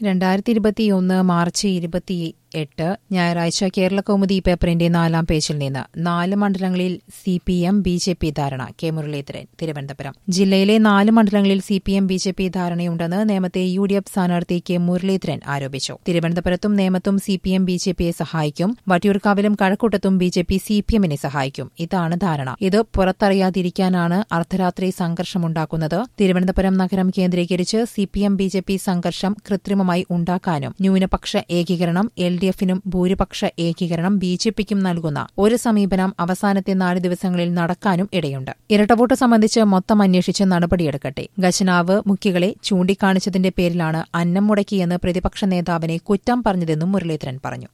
രണ്ടായിരത്തി ഇരുപത്തിയൊന്ന് മാർച്ച് ഇരുപത്തി എട്ട് ഞായറാഴ്ച കേരള കൗമുദി പേപ്പറിന്റെ നാലാം പേജിൽ നിന്ന് നാല് മണ്ഡലങ്ങളിൽ C P M B J P ധാരണ കെ മുരളീധരൻ തിരുവനന്തപുരം ജില്ലയിലെ നാല് മണ്ഡലങ്ങളിൽ C P M B J P ധാരണയുണ്ടെന്ന് നേമത്തെ യു ഡി എഫ് സ്ഥാനാർത്ഥി കെ മുരളീധരൻ ആരോപിച്ചു തിരുവനന്തപുരത്തും നേമത്തും C P M B J പിയെ സഹായിക്കും വട്ടിയൂർക്കാവിലും കഴക്കൂട്ടത്തും B J P C P എമ്മിനെ സഹായിക്കും ഇതാണ് ധാരണ ഇത് പുറത്തറിയാതിരിക്കാനാണ് അർദ്ധരാത്രി സംഘർഷമുണ്ടാക്കുന്നത് തിരുവനന്തപുരം നഗരം കേന്ദ്രീകരിച്ച് C P M B J P സംഘർഷം കൃത്രിമമായി ഉണ്ടാക്കാനും ന്യൂനപക്ഷ ഏകീകരണം എൽ ഡി എഫിനും ഭൂരിപക്ഷ ഏകീകരണം ബി ജെ പിക്കും നൽകുന്ന ഒരു സമീപനം അവസാനത്തെ നാല് ദിവസങ്ങളിൽ നടക്കാനും ഇടയുണ്ട് ഇരട്ടവോട്ട് സംബന്ധിച്ച് മൊത്തം അന്വേഷിച്ച് നടപടിയെടുക്കട്ടെ ഖജനാവ് മുഖ്യകളെ ചൂണ്ടിക്കാണിച്ചതിന്റെ പേരിലാണ് അന്നം മുടക്കിയെന്ന് പ്രതിപക്ഷ നേതാവിനെ കുറ്റം പറഞ്ഞതെന്നും മുരളീധരൻ പറഞ്ഞു